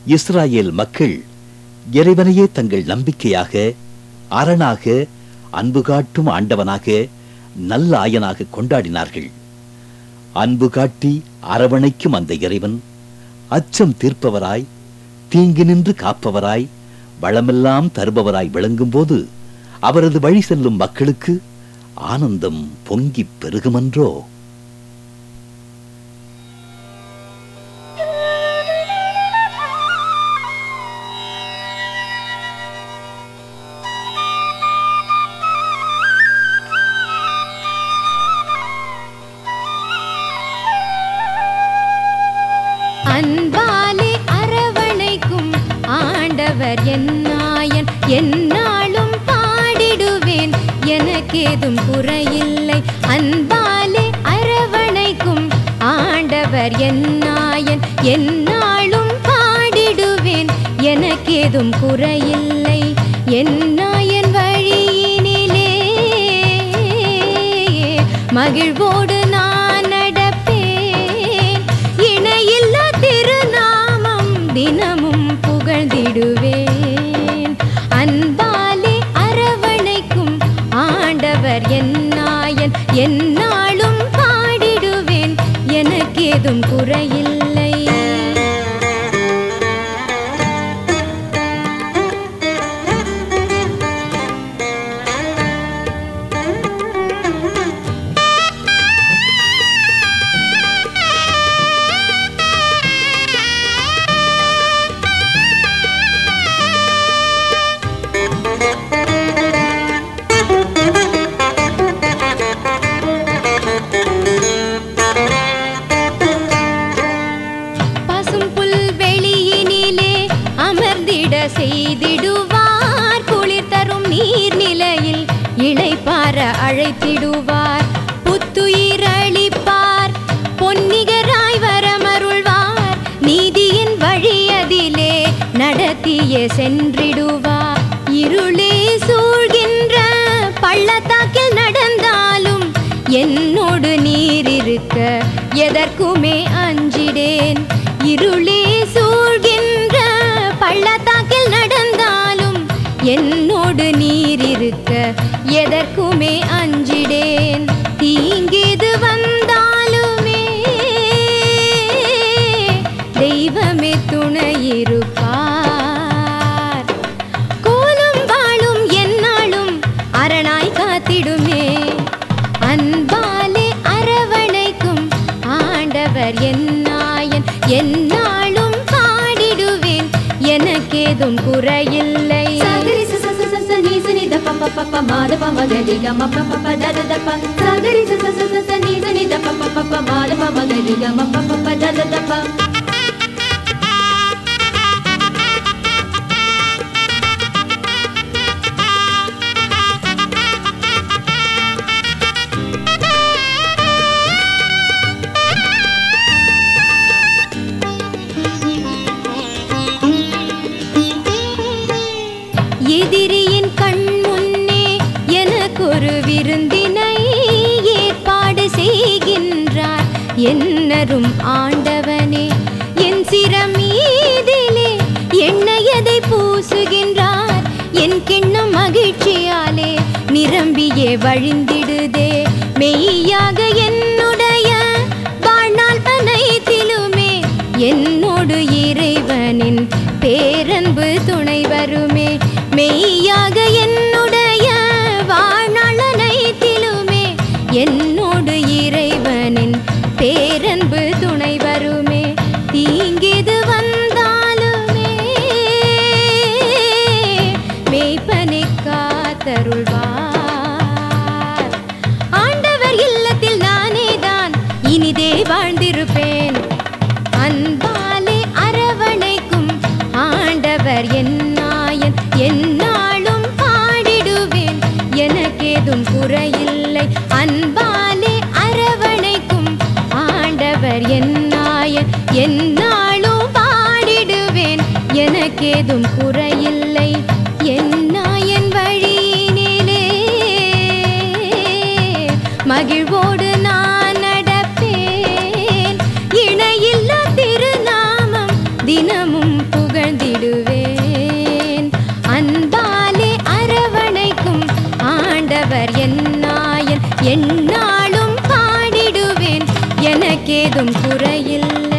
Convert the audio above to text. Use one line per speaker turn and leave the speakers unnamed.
இஸ்ராயேல் மக்கள் இறைவனையே தங்கள் நம்பிக்கையாக அரணாக அன்பு காட்டும் ஆண்டவனாக நல்ல ஆயனாக கொண்டாடினார்கள் அன்பு காட்டி அரவணைக்கும் அந்த இறைவன் அச்சம் தீர்ப்பவராய் தீங்கு நின்று காப்பவராய் வளமெல்லாம் தருபவராய் விளங்கும்போது அவரது வழி செல்லும் மக்களுக்கு ஆனந்தம் பொங்கிப் பெருகுமன்றோ
அன்பாலே அரவணைக்கும் ஆண்டவர் என்னாயன் என்னாலும் பாடிடுவேன் எனக்கேதும் குறையில்லை அன்பாலே அரவணைக்கும் ஆண்டவர் என்னாயன் என்னாலும் பாடிடுவேன் எனக்கேதும் குறையில்லை என்னாயன் வழியினிலே மகிழ்வோடு நான் நடப்பேன் இணையில்லா திருநாமம் தினமும் புகழ்ந்திடுவேன் அன்பாலே அரவணைக்கும் ஆண்டவர் என்னாயன் என்னாலும் பாடிடுவேன் எனக்கேதும் குறையில்லை பசும் புல்வெளியினிலே அமர்ந்திட செய்திடுவார் குளிர் தரும் நீர்நிலையில் இளைப்பார அழைத்திடுவார் புத்துயிர் அளிப்பார் பொன்னிகராய் வரமருள்வார் நீதியின் வழியதிலே நடத்திய சென்றிடுவார் இருளே சூழ்கின்ற பள்ளத்தாக்கில் நடந்தாலும் என்னோடு நீர் இருக்க எதற்குமே அஞ்சிடேன் இருளே சூழ்கின்ற பள்ளத்தாக்கில் நடந்தாலும் என்னோடு நீர் இருக்க எதற்குமே அஞ்சிடேன் தீங்கிது வந்தாலுமே தெய்வமே துணையிருப்பார் கோலும் வாழும் என்னாலும் அரணாய் காத்திடுமே அன்பாலே அரவணைக்கும் ஆண்டவர் என்னாயன் என்னாலும் பாடிடுவேன் எனக்கேதும் குறையில்லை
சகரி ச ச ச ச ச நீ ச நீ த ப ப ப ப மா த ப ம க ரி க ம ப ப ப த த த ப சகரி ச ச ச ச ச நீ ச நீ த ப ப ப ப மா த ப ம க ரி க ம ப ப ப த த த ப
எதிரியின் கண் முன்னே எனக்கொரு விருந்தினை ஏற்பாடு செய்கின்றார் என்னரும் ஆண்டவனே என் சிரமீதிலே எண்ணெயதை பூசுகின்றார் என் கிண்ணம் மகிழ்ச்சியாலே நிரம்பியே வழிந்திடுதே மெய்யாக என்னுடைய வாழ்நாள் அனைத்திலுமே என்னோடு இறைவனின் பேரன்பு துணை வருமே மெய்யாக என்னுடைய வாழ்நாள் அனைத்திலுமே என்னோடு இறைவனின் பேரன்பு துணை வருமே தீங்கிது வந்தாலுமே மெய்ப்பனை காத்தருள்வார் ஆண்டவர் இல்லத்தில் நானே தான் இனிதே வாழ்ந்திருப்பேன் அன்பாலே அரவணைக்கும் ஆண்டவர் என்னாயன் என்னாலும் பாடிடுவேன் எனக்கேதும் குறையில்லை அன்பாலே அரவணைக்கும் ஆண்டவர் என்னாயன் என்னாலும் பாடிடுவேன் எனக்கேதும் குறையில்லை என்னாயன் வழியினிலே மகிழ்வோடு நான் நடப்பேன் இணையில்லா திருநாமம் தினமும் புகழ்ந்திடுவேன் அன்பாலே அரவணைக்கும் ஆண்டவர் என்னாயன் எந்நாளும் பாடிடுவேன் எனக்கேதும் குறையில்லை